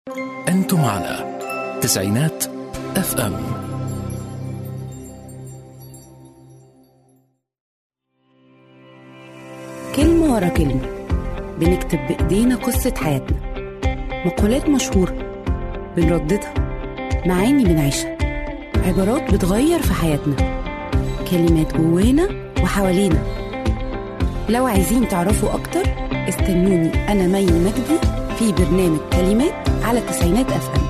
أنتم على تسعينات اف ام كلمة ورا كلمة بنكتب بإيدينا قصة حياتنا مقولات مشهورة بنرددها معاني بنعيشها عبارات بتغير في حياتنا كلمات جوانا وحوالينا لو عايزين تعرفوا أكتر استنوني أنا مي مجدي في برنامج كلمات على تسعينات أف أم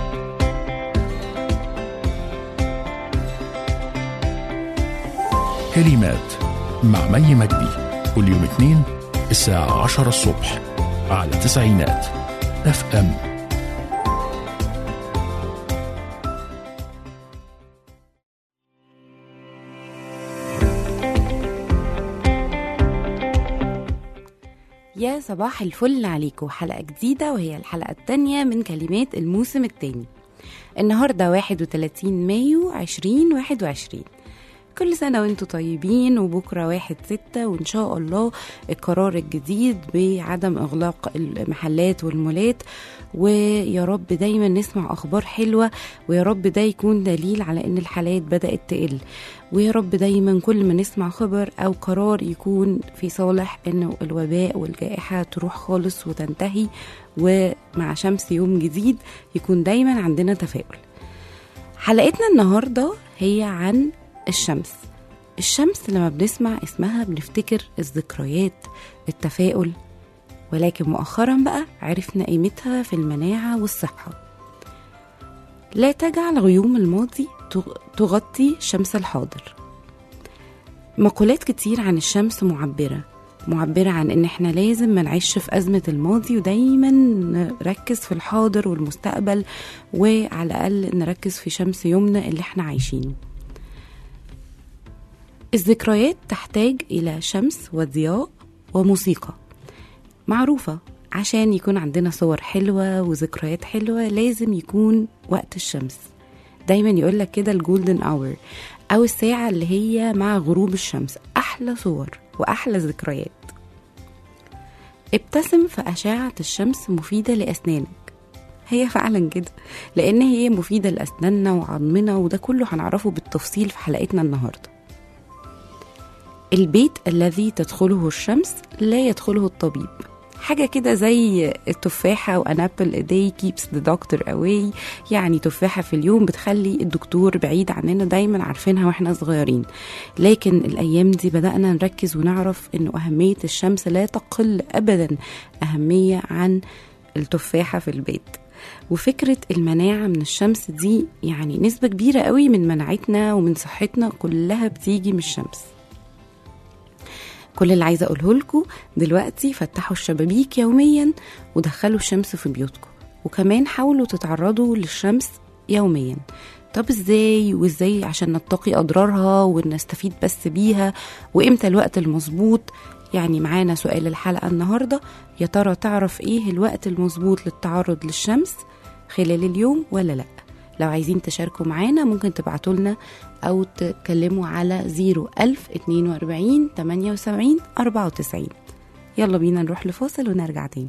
كلمات مع مي مجدي كل يوم اثنين الساعة عشرة الصبح على تسعينات اف ام يا صباح الفل عليكم حلقة جديدة وهي الحلقة التانية من كلمات الموسم التاني النهاردة 31 مايو 2021 كل سنة وانتم طيبين وبكرة واحد ستة وإن شاء الله القرار الجديد بعدم إغلاق المحلات والمولات ويا رب دايما نسمع أخبار حلوة ويا رب ده يكون دليل على إن الحالات بدأت تقل ويا رب دايما كل ما نسمع خبر أو قرار يكون في صالح إنه الوباء والجائحة تروح خالص وتنتهي ومع شمس يوم جديد يكون دايما عندنا تفاؤل حلقتنا النهاردة هي عن الشمس الشمس لما بنسمع اسمها بنفتكر الذكريات التفاؤل ولكن مؤخرا بقى عرفنا قيمتها في المناعة والصحة لا تجعل غيوم الماضي تغ- تغطي شمس الحاضر مقولات كتير عن الشمس معبرة معبرة عن ان احنا لازم ما نعيش في أزمة الماضي ودايما نركز في الحاضر والمستقبل وعلى الأقل نركز في شمس يومنا اللي احنا عايشينه الذكريات تحتاج إلى شمس وضياء وموسيقى معروفة عشان يكون عندنا صور حلوة وذكريات حلوة لازم يكون وقت الشمس دايما يقولك كده الجولدن اور أو الساعة اللي هي مع غروب الشمس أحلى صور وأحلى ذكريات ابتسم فأشعة الشمس مفيدة لأسنانك هي فعلا كده لأن هي مفيدة لأسناننا وعظمنا وده كله هنعرفه بالتفصيل في حلقتنا النهارده البيت الذي تدخله الشمس لا يدخله الطبيب حاجة كده زي التفاحة وأنابل a day keeps the doctor away يعني تفاحة في اليوم بتخلي الدكتور بعيد عننا دايما عارفينها واحنا صغيرين لكن الأيام دي بدأنا نركز ونعرف إنه أهمية الشمس لا تقل أبدا أهمية عن التفاحة في البيت وفكرة المناعة من الشمس دي يعني نسبة كبيرة قوي من مناعتنا ومن صحتنا كلها بتيجي من الشمس كل اللي عايزه اقوله لكم دلوقتي فتحوا الشبابيك يوميا ودخلوا الشمس في بيوتكم وكمان حاولوا تتعرضوا للشمس يوميا طب ازاي وازاي عشان نتقي اضرارها ونستفيد بس بيها وامتى الوقت المظبوط يعني معانا سؤال الحلقه النهارده يا ترى تعرف ايه الوقت المظبوط للتعرض للشمس خلال اليوم ولا لا لو عايزين تشاركوا معانا ممكن تبعتوا لنا أو تكلموا على 01000 42 78 94 يلا بينا نروح لفاصل ونرجع تاني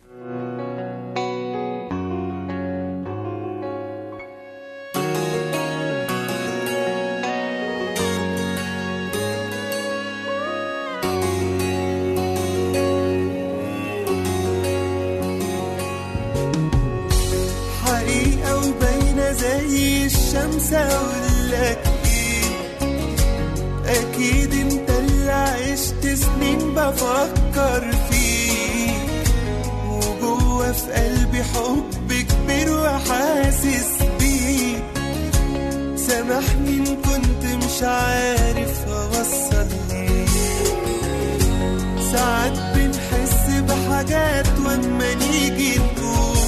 حقيقة وباينة زي الشمس أقولك إيه أكيد أنت اللي عشت سنين بفكر فيه وجوه في قلبي حب كبير وحاسس بيه سامحني إن كنت مش عارف أوصل ليه ساعات بنحس بحاجات واما نيجي نقول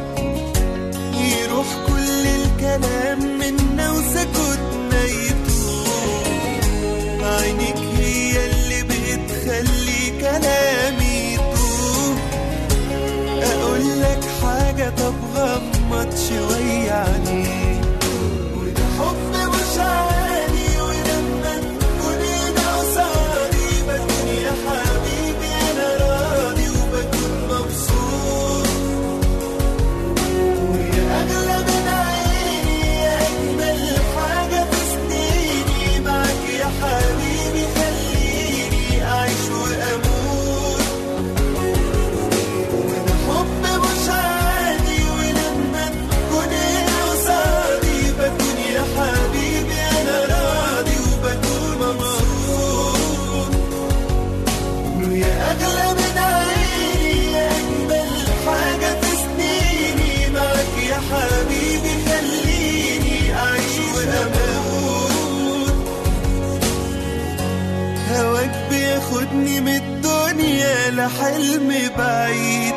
يروح كل الكلام منا وسكوتنا يطول عينيك هي اللي بتخلي كلامي يطول اقول لك حاجة طب غمض شوية عليك وده حب مش عادي ولما نكون هنا قصادي بكون يا حبيبي انا راضي وبكون مبسوط ولا حلم بعيد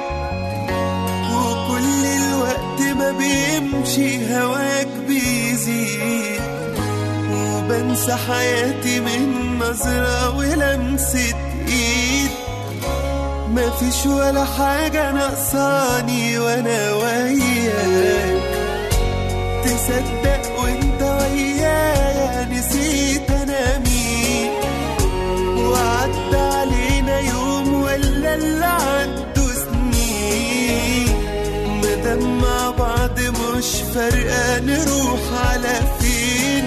وكل الوقت ما بيمشي هواك بيزيد وبنسى حياتي من نظرة ولمسة ايد مفيش ولا حاجة ناقصاني وانا وياك تصدق وانت ويايا نسيت انا مين وعدى علينا يوم ولا اللي عدوا سنين مادام مع بعض مش فارقة نروح على فين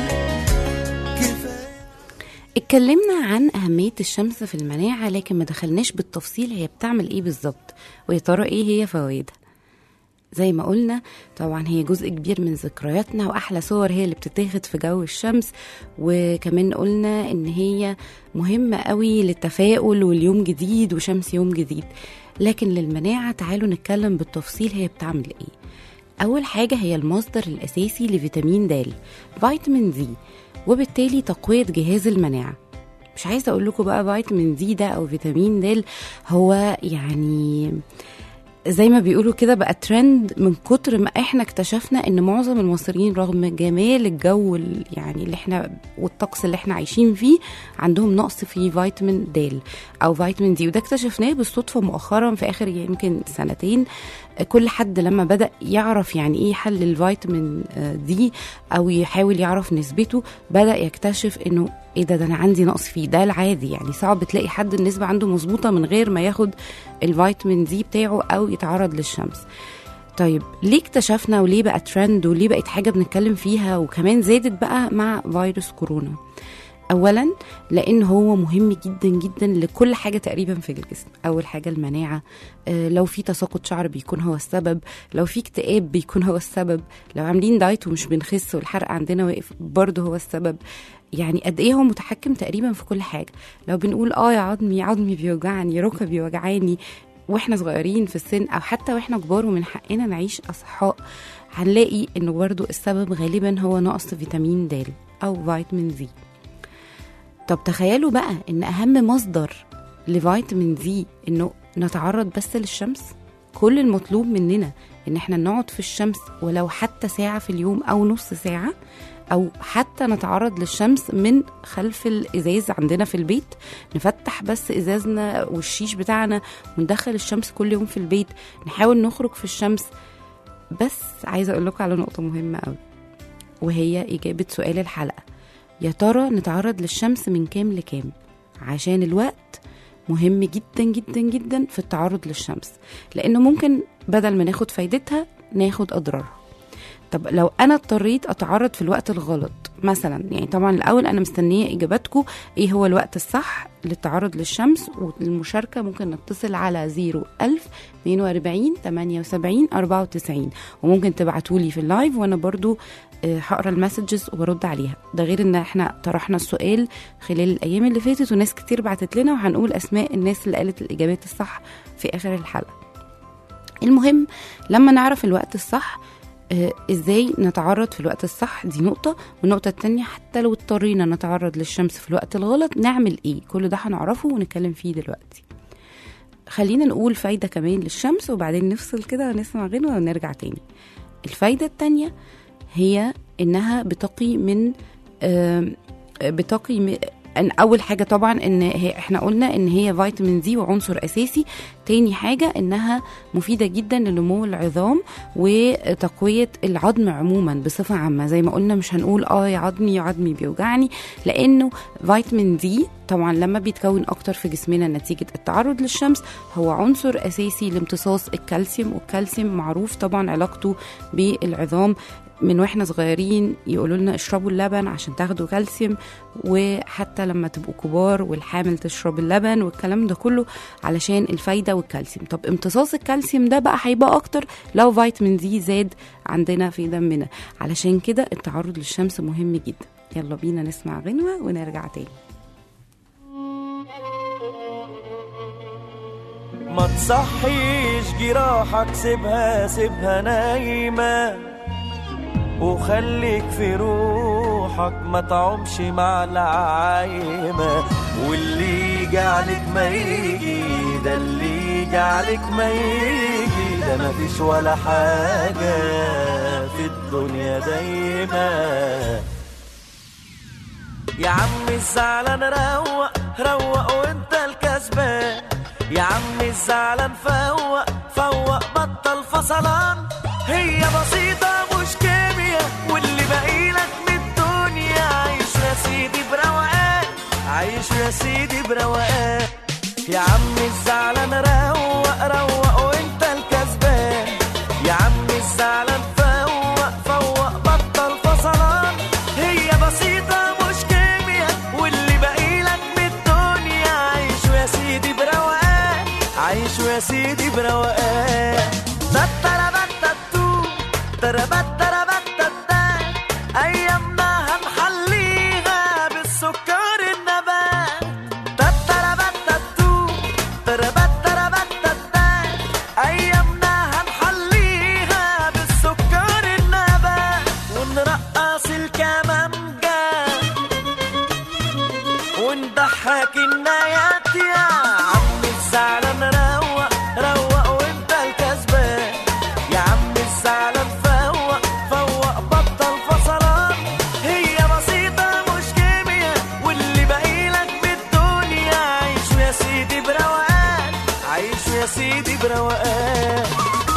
كفاية اتكلمنا عن أهمية الشمس في المناعة لكن ما دخلناش بالتفصيل هي بتعمل ايه بالظبط ويا ترى ايه هي فوائدها زي ما قلنا طبعا هي جزء كبير من ذكرياتنا واحلى صور هي اللي بتتاخد في جو الشمس وكمان قلنا ان هي مهمة قوي للتفاؤل واليوم جديد وشمس يوم جديد لكن للمناعة تعالوا نتكلم بالتفصيل هي بتعمل ايه اول حاجة هي المصدر الاساسي لفيتامين د فيتامين دي وبالتالي تقوية جهاز المناعة مش عايزة اقول لكم بقى فيتامين دي ده او فيتامين د هو يعني زي ما بيقولوا كده بقى ترند من كتر ما احنا اكتشفنا ان معظم المصريين رغم جمال الجو ال- يعني اللي احنا والطقس اللي احنا عايشين فيه عندهم نقص في فيتامين د او فيتامين دي وده اكتشفناه بالصدفه مؤخرا في اخر يمكن سنتين كل حد لما بدا يعرف يعني ايه حل الفيتامين آه، دي او يحاول يعرف نسبته بدا يكتشف انه ايه ده ده انا عندي نقص فيه ده العادي يعني صعب تلاقي حد النسبه عنده مظبوطه من غير ما ياخد الفيتامين دي بتاعه او يتعرض للشمس طيب ليه اكتشفنا وليه بقى ترند وليه بقت حاجه بنتكلم فيها وكمان زادت بقى مع فيروس كورونا اولا لان هو مهم جدا جدا لكل حاجه تقريبا في الجسم اول حاجه المناعه آه، لو في تساقط شعر بيكون هو السبب لو في اكتئاب بيكون هو السبب لو عاملين دايت ومش بنخس والحرق عندنا واقف برضه هو السبب يعني قد ايه هو متحكم تقريبا في كل حاجه لو بنقول اه يا عظمي عظمي بيوجعني ركبي وجعاني واحنا صغيرين في السن او حتى واحنا كبار ومن حقنا نعيش اصحاء هنلاقي انه برضو السبب غالبا هو نقص فيتامين د او فيتامين دي طب تخيلوا بقى ان اهم مصدر لفيتامين دي انه نتعرض بس للشمس كل المطلوب مننا ان احنا نقعد في الشمس ولو حتى ساعة في اليوم او نص ساعة او حتى نتعرض للشمس من خلف الازاز عندنا في البيت نفتح بس ازازنا والشيش بتاعنا وندخل الشمس كل يوم في البيت نحاول نخرج في الشمس بس عايزه اقول لكم على نقطه مهمه قوي وهي اجابه سؤال الحلقه يا ترى نتعرض للشمس من كام لكام عشان الوقت مهم جدا جدا جدا في التعرض للشمس لانه ممكن بدل ما ناخد فايدتها ناخد اضرارها طب لو انا اضطريت اتعرض في الوقت الغلط مثلا يعني طبعا الاول انا مستنيه اجاباتكم ايه هو الوقت الصح للتعرض للشمس والمشاركه ممكن نتصل على 01000 42 78 94 وممكن تبعتوا لي في اللايف وانا برضو آه، هقرا المسجز وبرد عليها ده غير ان احنا طرحنا السؤال خلال الايام اللي فاتت وناس كتير بعتت لنا وهنقول اسماء الناس اللي قالت الاجابات الصح في اخر الحلقه المهم لما نعرف الوقت الصح آه، ازاي نتعرض في الوقت الصح دي نقطة والنقطة التانية حتى لو اضطرينا نتعرض للشمس في الوقت الغلط نعمل ايه كل ده هنعرفه ونتكلم فيه دلوقتي خلينا نقول فايدة كمان للشمس وبعدين نفصل كده ونسمع غنوة ونرجع تاني الفايدة التانية هي انها بتقي من آم، بتقي م- ان اول حاجه طبعا ان هي احنا قلنا ان هي فيتامين دي وعنصر اساسي تاني حاجه انها مفيده جدا لنمو العظام وتقويه العظم عموما بصفه عامه زي ما قلنا مش هنقول اه يا عظمي يا عظمي بيوجعني لانه فيتامين دي طبعا لما بيتكون اكتر في جسمنا نتيجه التعرض للشمس هو عنصر اساسي لامتصاص الكالسيوم والكالسيوم معروف طبعا علاقته بالعظام من واحنا صغيرين يقولوا لنا اشربوا اللبن عشان تاخدوا كالسيوم وحتى لما تبقوا كبار والحامل تشرب اللبن والكلام ده كله علشان الفايده والكالسيوم طب امتصاص الكالسيوم ده بقى هيبقى اكتر لو فيتامين دي زاد عندنا في دمنا علشان كده التعرض للشمس مهم جدا يلا بينا نسمع غنوه ونرجع تاني ما تصحيش جراحك سيبها سيبها نايمة وخليك في روح روحك ما تعومش مع العايمة واللي يجي عليك ما يجي ده اللي يجي عليك ما يجي ده مفيش ولا حاجة في الدنيا دايما يا عم الزعلان روق روق وانت الكسبان يا عم الزعلان فوق فوق بطل فصلان هي بسيطة مش كيمياء واللي باقيلك من الدنيا عايش يا سيدي بروقان عايش يا سيدي بروقان يا عم الزعلان روق روق وانت الكسبان يا عم الزعلان فوق فوق بطل فصلان هي بسيطة مش كيمياء واللي باقيلك من الدنيا عايش يا سيدي بروقان عايش يا سيدي بروقان تتربتتو تربتربتتا ايامنا هنحليها بالسكر النبات تتربتتو تربتربتتا ايامنا هنحليها بالسكر النبات ونرقص الكمانجا ونضحك النايات يا عم الزعلان روق روق وانت الكسبان يا عم الزعلان فوق فوق بطل فصلان هي بسيطة مش كيمياء واللي باقيلك بالدنيا عايش يا سيدي بروقان عايش يا سيدي بروقان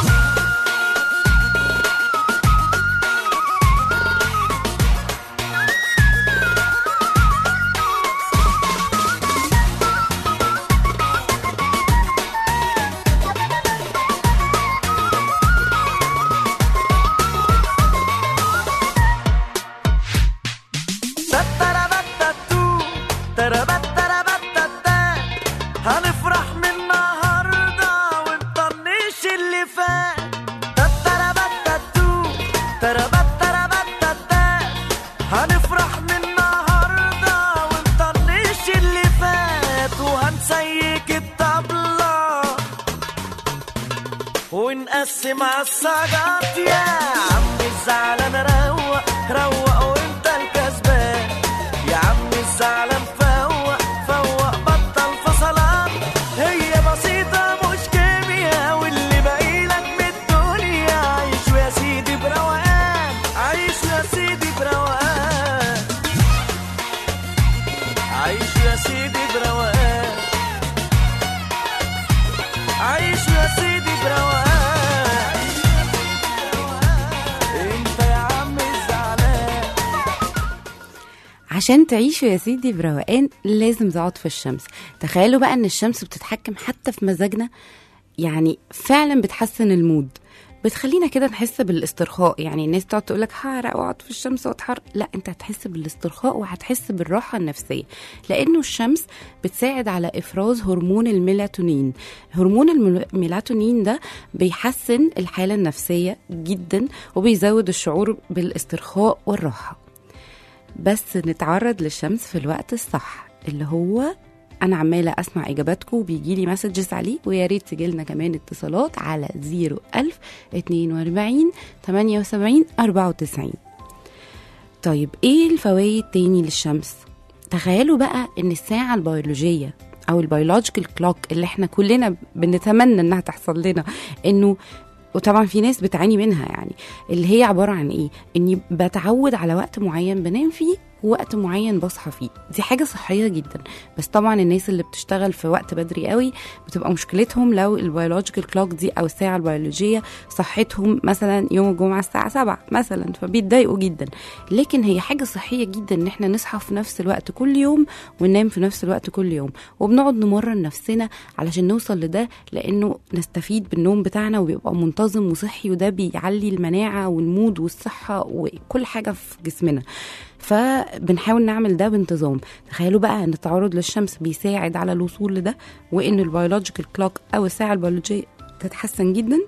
تتربتتو تربتربتتا هنفرح من النهارده ونطنش اللي فات تتربتتو تربتربتتا هنفرح من النهارده ونطنش اللي فات وهنسيك الطبله ونقسم عالسجات يا عم الزعلان روق روق وانت الكسبان يا عم الزعلان فوق فوق بطل فصلان هي بسيطة مش كيمياء واللي باقيلك من الدنيا عايش يا سيدي بروقان عايش يا سيدي بروقان عايش يا سيدي بروقان عايش يا سيدي بروقان انت يا عم الزعلان عشان تعيشوا يا سيدي بروقان لازم تقعد في الشمس تخيلوا بقى ان الشمس بتتحكم حتى في مزاجنا يعني فعلا بتحسن المود بتخلينا كده نحس بالاسترخاء يعني الناس تقعد تقول لك هعرق واقعد في الشمس واتحر لا انت هتحس بالاسترخاء وهتحس بالراحه النفسيه لانه الشمس بتساعد على افراز هرمون الميلاتونين هرمون المل- الميلاتونين ده بيحسن الحاله النفسيه جدا وبيزود الشعور بالاسترخاء والراحه بس نتعرض للشمس في الوقت الصح اللي هو انا عماله اسمع اجاباتكم وبيجي لي مسجز عليه ويا ريت تجي لنا كمان اتصالات على 01000 42 78 94 طيب ايه الفوائد تاني للشمس تخيلوا بقى ان الساعه البيولوجيه او البيولوجيكال كلوك اللي احنا كلنا بنتمنى انها تحصل لنا انه وطبعا في ناس بتعاني منها يعني اللي هي عباره عن ايه اني بتعود على وقت معين بنام فيه ووقت معين بصحى فيه دي حاجه صحيه جدا بس طبعا الناس اللي بتشتغل في وقت بدري قوي بتبقى مشكلتهم لو البيولوجيكال كلوك دي او الساعه البيولوجيه صحتهم مثلا يوم الجمعه الساعه 7 مثلا فبيتضايقوا جدا لكن هي حاجه صحيه جدا ان احنا نصحى في نفس الوقت كل يوم وننام في نفس الوقت كل يوم وبنقعد نمرن نفسنا علشان نوصل لده لانه نستفيد بالنوم بتاعنا وبيبقى منتظم وصحي وده بيعلي المناعه والمود والصحه وكل حاجه في جسمنا فبنحاول نعمل ده بانتظام تخيلوا بقى ان التعرض للشمس بيساعد على الوصول لده وان البيولوجيكال كلوك او الساعه البيولوجيه تتحسن جدا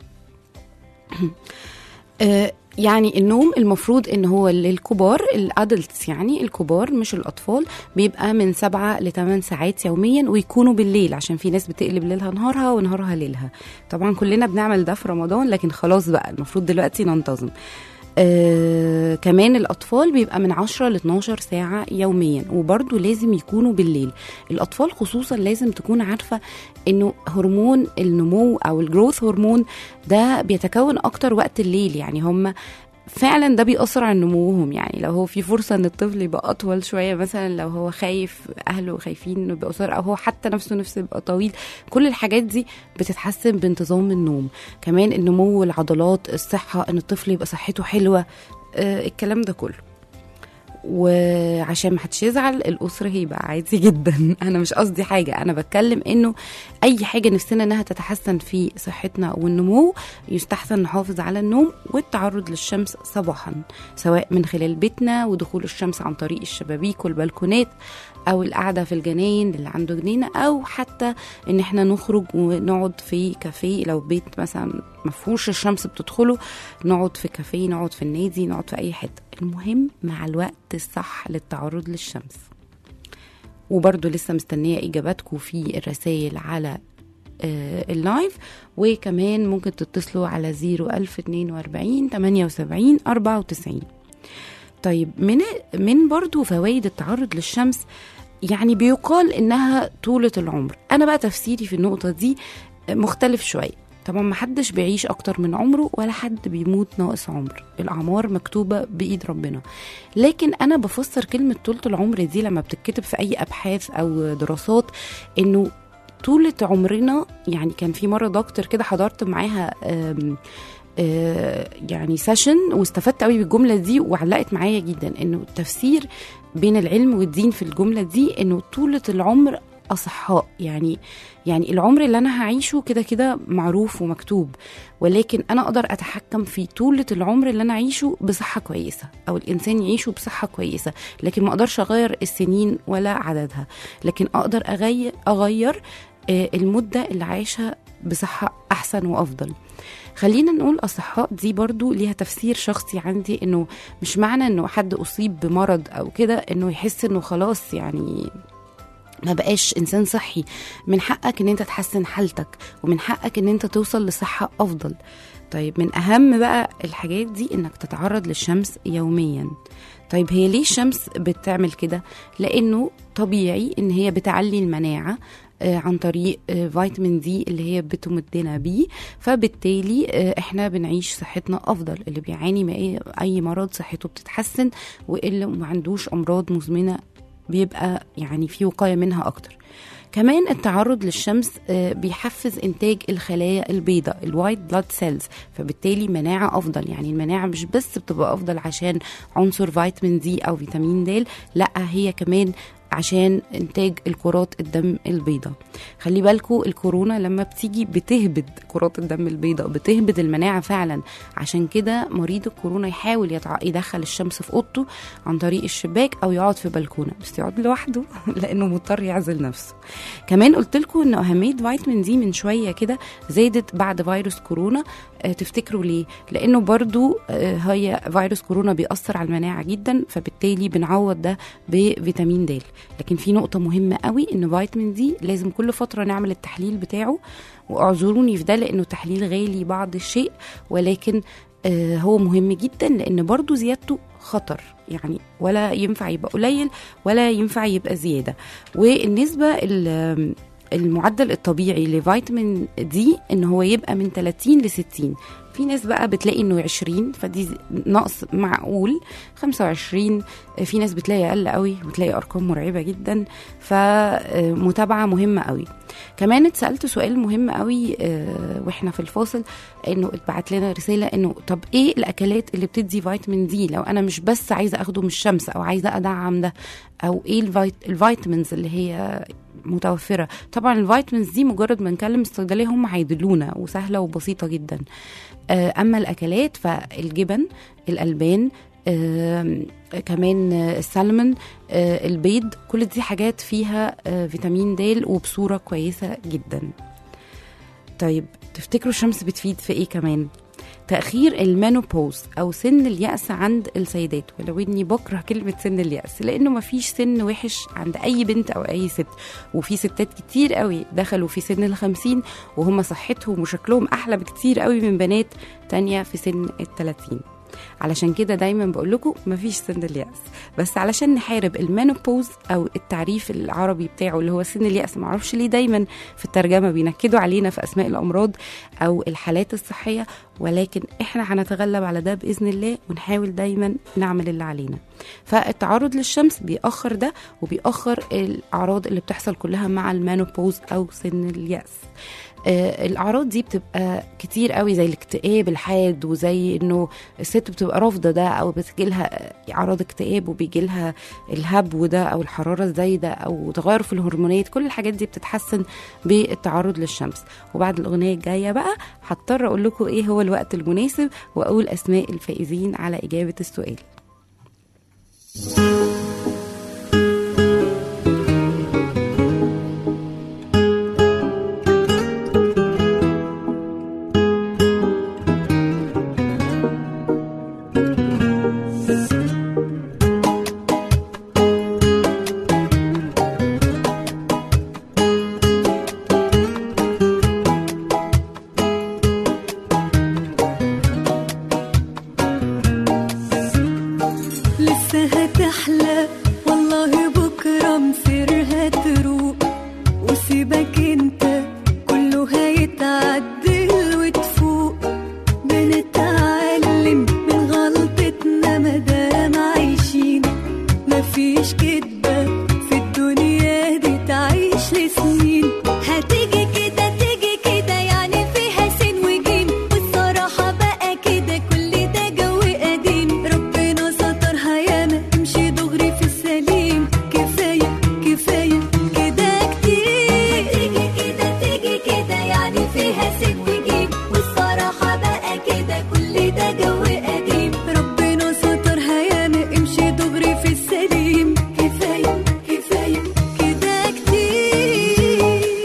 آه، يعني النوم المفروض ان هو للكبار الادلتس يعني الكبار مش الاطفال بيبقى من سبعة لثمان ساعات يوميا ويكونوا بالليل عشان في ناس بتقلب ليلها نهارها ونهارها ليلها طبعا كلنا بنعمل ده في رمضان لكن خلاص بقى المفروض دلوقتي ننتظم آه كمان الأطفال بيبقى من 10 ل 12 ساعة يوميا وبرضو لازم يكونوا بالليل الأطفال خصوصا لازم تكون عارفة إنه هرمون النمو أو الجروث هرمون ده بيتكون أكتر وقت الليل يعني هم فعلا ده بيأثر على نموهم يعني لو هو في فرصة ان الطفل يبقى أطول شوية مثلا لو هو خايف أهله خايفين انه يبقى قصير أو هو حتى نفسه نفسه يبقى طويل كل الحاجات دي بتتحسن بانتظام النوم كمان النمو العضلات الصحة ان الطفل يبقى صحته حلوة آه الكلام ده كله وعشان ما حدش يزعل الأسرة هيبقى عادي جدا أنا مش قصدي حاجة أنا بتكلم إنه أي حاجة نفسنا إنها تتحسن في صحتنا والنمو يستحسن نحافظ على النوم والتعرض للشمس صباحا سواء من خلال بيتنا ودخول الشمس عن طريق الشبابيك والبلكونات او القعده في الجناين اللي عنده جنينه او حتى ان احنا نخرج ونقعد في كافيه لو بيت مثلا مفهوش الشمس بتدخله نقعد في كافيه نقعد في النادي نقعد في اي حته المهم مع الوقت الصح للتعرض للشمس وبرضو لسه مستنيه اجاباتكم في الرسائل على آه، اللايف وكمان ممكن تتصلوا على 01042 78 94 طيب من من برضو فوائد التعرض للشمس يعني بيقال انها طولة العمر انا بقى تفسيري في النقطة دي مختلف شوية طبعا ما حدش بيعيش اكتر من عمره ولا حد بيموت ناقص عمر الاعمار مكتوبة بايد ربنا لكن انا بفسر كلمة طولة العمر دي لما بتتكتب في اي ابحاث او دراسات انه طولة عمرنا يعني كان في مرة دكتور كده حضرت معاها آم آه، يعني سيشن واستفدت قوي بالجمله دي وعلقت معايا جدا انه التفسير بين العلم والدين في الجمله دي انه طولة العمر اصحاء يعني يعني العمر اللي انا هعيشه كده كده معروف ومكتوب ولكن انا اقدر اتحكم في طولة العمر اللي انا اعيشه بصحه كويسه او الانسان يعيشه بصحه كويسه لكن ما اقدرش اغير السنين ولا عددها لكن اقدر اغير اغير آه، المده اللي عايشها بصحه احسن وافضل خلينا نقول اصحاء دي برضو ليها تفسير شخصي عندي انه مش معنى انه حد اصيب بمرض او كده انه يحس انه خلاص يعني ما بقاش انسان صحي من حقك ان انت تحسن حالتك ومن حقك ان انت توصل لصحة افضل طيب من اهم بقى الحاجات دي انك تتعرض للشمس يوميا طيب هي ليه الشمس بتعمل كده لانه طبيعي ان هي بتعلي المناعه آه، عن طريق آه، فيتامين دي اللي هي بتمدنا بيه فبالتالي آه، احنا بنعيش صحتنا افضل اللي بيعاني من أي- اي مرض صحته بتتحسن واللي ما عندوش امراض مزمنه بيبقى يعني في وقايه منها اكتر كمان التعرض للشمس آه، بيحفز انتاج الخلايا البيضاء الوايت بلاد سيلز فبالتالي مناعه افضل يعني المناعه مش بس بتبقى افضل عشان عنصر فيتامين دي او فيتامين د لا هي كمان عشان انتاج الكرات الدم البيضاء خلي بالكو الكورونا لما بتيجي بتهبد كرات الدم البيضاء بتهبد المناعه فعلا عشان كده مريض الكورونا يحاول يتع... يدخل الشمس في اوضته عن طريق الشباك او يقعد في بلكونه بس يقعد لوحده لانه مضطر يعزل نفسه كمان قلت لكم ان اهميه فيتامين دي من شويه كده زادت بعد فيروس كورونا آه، تفتكروا ليه لانه برضو آه، هي فيروس كورونا بيأثر على المناعه جدا فبالتالي بنعوض ده بفيتامين د لكن في نقطه مهمه قوي ان فيتامين دي لازم كل فتره نعمل التحليل بتاعه واعذروني في ده لانه تحليل غالي بعض الشيء ولكن آه، هو مهم جدا لان برضو زيادته خطر يعني ولا ينفع يبقى قليل ولا ينفع يبقى زياده والنسبه ال- المعدل الطبيعي لفيتامين دي ان هو يبقى من 30 ل 60 في ناس بقى بتلاقي انه 20 فدي نقص معقول 25 في ناس بتلاقي اقل قوي وتلاقي ارقام مرعبه جدا فمتابعه مهمه قوي كمان اتسالت سؤال مهم قوي آه، واحنا في الفاصل انه اتبعت لنا رساله انه طب ايه الاكلات اللي بتدي فيتامين دي لو انا مش بس عايزه اخده من الشمس او عايزه ادعم ده او ايه الفيت... الفيتامينز اللي هي متوفره طبعا الفيتامينز دي مجرد ما نكلم الصيدليه هم هيدلونا وسهله وبسيطه جدا آه، اما الاكلات فالجبن الالبان آم، كمان آه، السلمون آه، البيض كل دي حاجات فيها آه، فيتامين د وبصوره كويسه جدا طيب تفتكروا الشمس بتفيد في ايه كمان تأخير المينوبوز أو سن اليأس عند السيدات ولو إني بكره كلمة سن اليأس لأنه مفيش سن وحش عند أي بنت أو أي ست وفي ستات كتير قوي دخلوا في سن الخمسين وهم صحتهم وشكلهم أحلى بكتير قوي من بنات تانية في سن التلاتين علشان كده دايما بقول لكم مفيش سن اليأس بس علشان نحارب المينوبوز او التعريف العربي بتاعه اللي هو سن اليأس معرفش ليه دايما في الترجمه بينكدوا علينا في اسماء الامراض او الحالات الصحيه ولكن احنا هنتغلب على ده باذن الله ونحاول دايما نعمل اللي علينا فالتعرض للشمس بيأخر ده وبيأخر الأعراض اللي بتحصل كلها مع المانوبوز أو سن اليأس آه الأعراض دي بتبقى كتير قوي زي الاكتئاب الحاد وزي إنه الست بتبقى رافضة ده أو بتجيلها أعراض اكتئاب وبيجيلها الهبو ده أو الحرارة الزايدة أو تغير في الهرمونات كل الحاجات دي بتتحسن بالتعرض للشمس وبعد الأغنية الجاية بقى هضطر أقول لكم إيه هو الوقت المناسب وأقول أسماء الفائزين على إجابة السؤال لسه هتحلى والله بكرة مصيرها تروق وسيبك انت كله هيتعدل وتفوق بنتعلم من غلطتنا مادام عايشين مفيش كدبة في الدنيا دي تعيش لسنين هتيجي كده تيجي كده يعني فيها سين وجيم والصراحة بقى كده كل ده جو قديم ربنا سترها ياما امشي دغري في السليم كفاية كفاية كده كتير هتيجي كده تيجي كده يعني فيها سين وجيم والصراحة بقى كده كل ده جو قديم ربنا سترها ياما امشي دغري في السليم كفاية كفاية كده كتير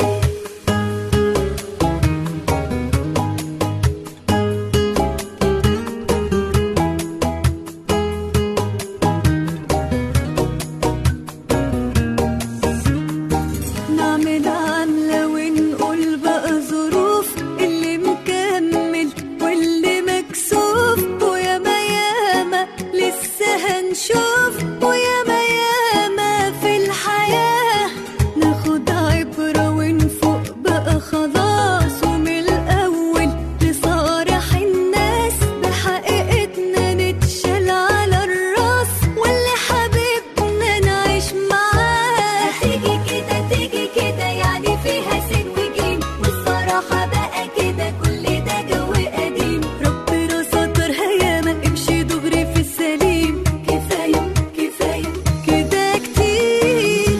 نعمل عملة ونقول بقى ظروف اللي مكمل واللي مكسوف وياما ياما لسه هنشوف وياما ياما في الحياة ناخد عبرة ونفوق بقى خلاص ومن الأول لصالح الناس بحقيقتنا نتشال على الراس واللي حبيبنا نعيش معاه هتيجي كده تيجي كده يعني فيها سين وجيم والصراحة بقى كده كل ده جو قديم ربنا سترها ياما امشي دغري في السليم كفاية كفاية كده كتير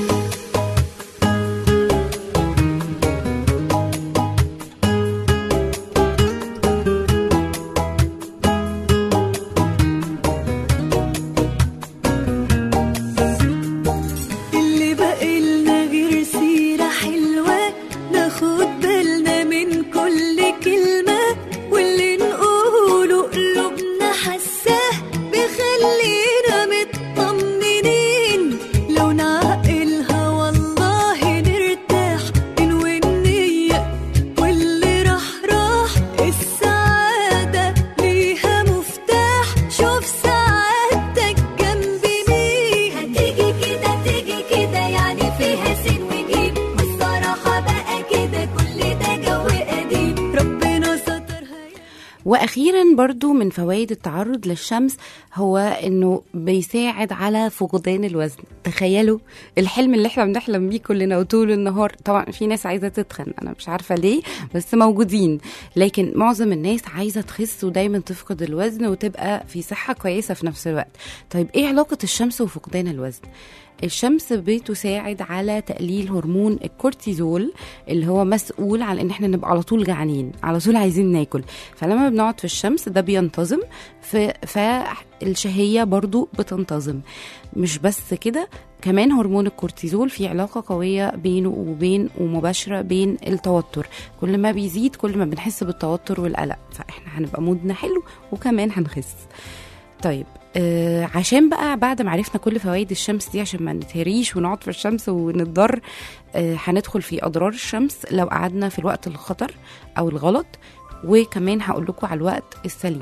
اللي بقالنا غير سيرة حلوة ناخد بالنا من كل كلمة واللي نقوله قلوبنا حساه بيخلينا مطمنين لو نعقلها والله نرتاح ننوي النية واللي راح راح السعادة ليها مفتاح شوف سعادتك جنب مين هتيجي كده تيجي كده يعني فيها سين وجيم والصراحة بقى كده كل ده جو قديم ربنا سترها واخيرا برضو من فوائد التعرض للشمس هو انه بيساعد على فقدان الوزن تخيلوا الحلم اللي احنا بنحلم بيه كلنا وطول النهار طبعا في ناس عايزه تتخن انا مش عارفه ليه بس موجودين لكن معظم الناس عايزه تخس ودايما تفقد الوزن وتبقى في صحه كويسه في نفس الوقت طيب ايه علاقه الشمس وفقدان الوزن الشمس بتساعد على تقليل هرمون الكورتيزول اللي هو مسؤول عن ان احنا نبقى على طول جعانين على طول عايزين ناكل فلما بنقعد في الشمس ده بينتظم ف... فالشهية برضو بتنتظم مش بس كده كمان هرمون الكورتيزول في علاقة قوية بينه وبين ومباشرة بين التوتر كل ما بيزيد كل ما بنحس بالتوتر والقلق فاحنا هنبقى مودنا حلو وكمان هنخس طيب آه عشان بقى بعد ما عرفنا كل فوائد الشمس دي عشان ما نتهريش ونقعد في الشمس ونتضر آه هندخل في اضرار الشمس لو قعدنا في الوقت الخطر او الغلط وكمان هقول لكم على الوقت السليم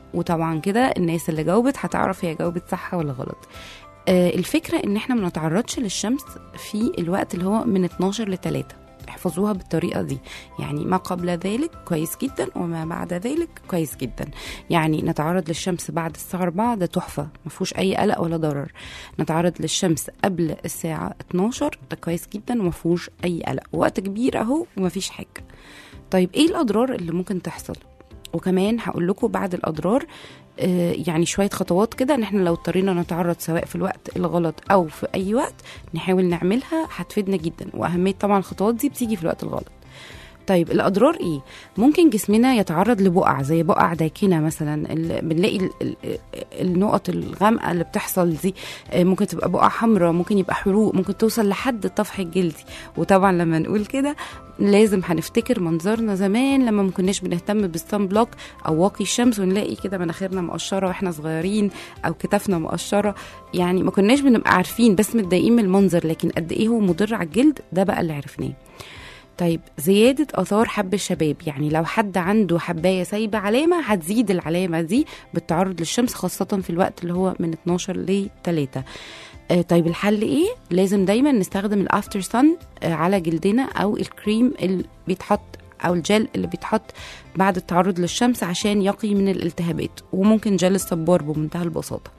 وطبعا كده الناس اللي جاوبت هتعرف هي جاوبت صح ولا غلط آه، الفكرة ان احنا ما نتعرضش للشمس في الوقت اللي هو من 12 ل 3 احفظوها بالطريقة دي يعني ما قبل ذلك كويس جدا وما بعد ذلك كويس جدا يعني نتعرض للشمس بعد الساعة 4 ده تحفة ما فيهوش أي قلق ولا ضرر نتعرض للشمس قبل الساعة 12 ده كويس جدا وما فيهوش أي قلق وقت كبير أهو وما فيش حاجة طيب ايه الأضرار اللي ممكن تحصل وكمان هقول لكم بعد الأضرار آه، يعني شوية خطوات كده ان احنا لو اضطرينا نتعرض سواء في الوقت الغلط او في اي وقت نحاول نعملها هتفيدنا جدا واهمية طبعا الخطوات دي بتيجي في الوقت الغلط طيب الاضرار ايه ممكن جسمنا يتعرض لبقع زي بقع داكنه مثلا ال- بنلاقي ال- ال- النقط الغامقه اللي بتحصل دي آه، ممكن تبقى بقع حمراء ممكن يبقى حروق ممكن توصل لحد الطفح الجلدي وطبعا لما نقول كده لازم هنفتكر منظرنا زمان لما ما كناش بنهتم بالصن بلوك او واقي الشمس ونلاقي كده مناخيرنا مقشره واحنا صغيرين او كتافنا مقشره يعني ما كناش بنبقى عارفين بس متضايقين من المنظر لكن قد ايه هو مضر على الجلد ده بقى اللي عرفناه طيب زيادة آثار حب الشباب يعني لو حد عنده حباية سايبة علامة هتزيد العلامة دي بالتعرض للشمس خاصة في الوقت اللي هو من 12 ل 3 آه طيب الحل ايه لازم دايما نستخدم الافتر سن آه على جلدنا او الكريم اللي بيتحط او الجل اللي بيتحط بعد التعرض للشمس عشان يقي من الالتهابات وممكن جل الصبار بمنتهى البساطه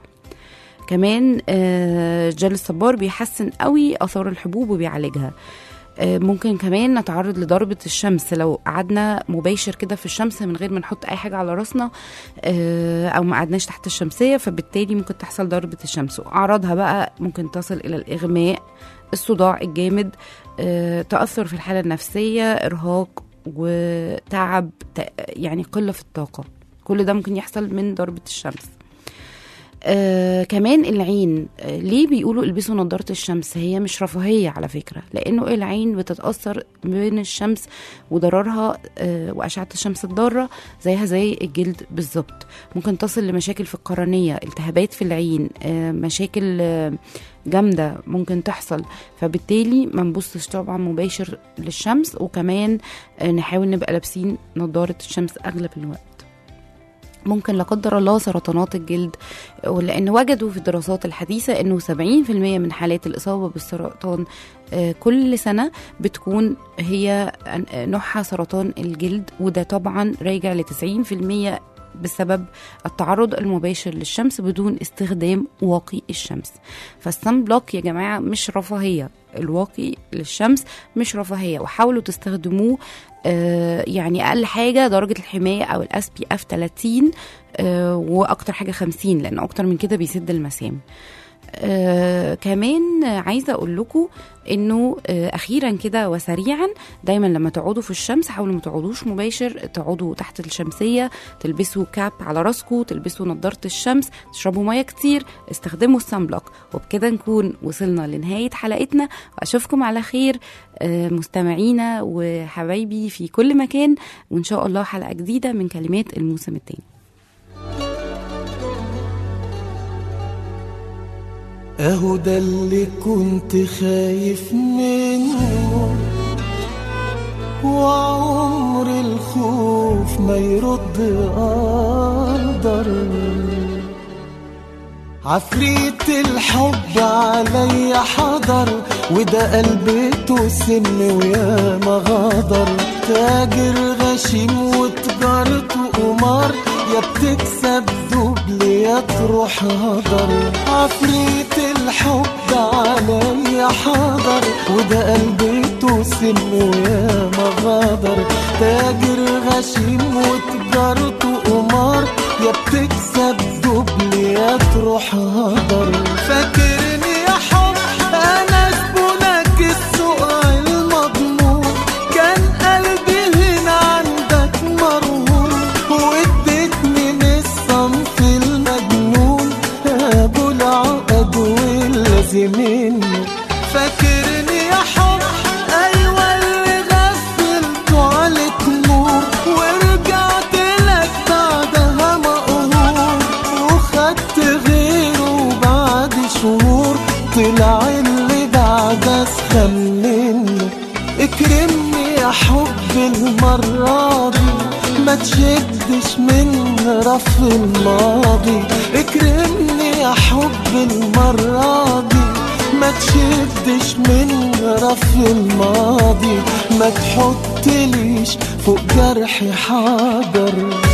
كمان آه، جل الصبار بيحسن قوي اثار الحبوب وبيعالجها آه، ممكن كمان نتعرض لضربة الشمس لو قعدنا مباشر كده في الشمس من غير ما نحط أي حاجة على راسنا آه، أو ما قعدناش تحت الشمسية فبالتالي ممكن تحصل ضربة الشمس وأعراضها بقى ممكن تصل إلى الإغماء الصداع الجامد آه، تأثر في الحالة النفسية إرهاق وتعب ت- يعني قلة في الطاقة كل ده ممكن يحصل من ضربة الشمس آه كمان العين آه ليه بيقولوا البسوا نظارة الشمس هي مش رفاهية على فكرة لأنه العين بتتأثر من الشمس وضررها آه وأشعة الشمس الضارة زيها زي الجلد بالظبط ممكن تصل لمشاكل في القرنية التهابات في العين آه مشاكل آه جامدة ممكن تحصل فبالتالي ما نبصش طبعا مباشر للشمس وكمان آه نحاول نبقى لابسين نظارة الشمس أغلب الوقت ممكن لا قدر الله سرطانات الجلد ولان وجدوا في الدراسات الحديثه انه 70% من حالات الاصابه بالسرطان آه، كل سنه بتكون هي آه، نوعها سرطان الجلد وده طبعا راجع ل 90% بسبب التعرض المباشر للشمس بدون استخدام واقي الشمس فالسن بلوك يا جماعه مش رفاهيه الواقي للشمس مش رفاهيه وحاولوا تستخدموه آه، يعني اقل حاجه درجه الحمايه او الاس بي اف 30 آه، واكتر حاجه 50 لان اكتر من كده بيسد المسام آه كمان عايزه اقول لكم انه آه اخيرا كده وسريعا دايما لما تقعدوا في الشمس حاولوا ما تقعدوش مباشر تقعدوا تحت الشمسيه تلبسوا كاب على راسكم تلبسوا نظاره الشمس تشربوا ميه كتير استخدموا السان بلوك وبكده نكون وصلنا لنهايه حلقتنا واشوفكم على خير آه مستمعينا وحبايبي في كل مكان وان شاء الله حلقه جديده من كلمات الموسم الثاني اهو ده اللي كنت خايف منه وعمر الخوف ما يرد قدر عفريت الحب عليا حضر وده قلبته سم ويا ما غدر تاجر غشيم وتجارته قمار يا بتكسب دبل يا تروح هدر عفريت الحب عليا حضر وده قلبته سم ويا ما غدر تاجر غشيم وتجارته قمار يا بتكسب دبل يا تروح هدر فاكرني يا حب انا زبونك السوق المضمون كان قلبي هنا عندك مرهون واديتني من الصنف المجنون ابو العقد واللازمين فاكرني يا حب ايوه اللي غفلته عليك نور ورجعت لك بعدها مقهور وخدت غيره بعد شهور طلع اللي بعد اسخن منه اكرمني يا حب المرة دي ما تشدش من رف الماضي اكرمني يا حب المرة دي ما تشدش من رف الماضي ما تحطليش فوق جرحي حجر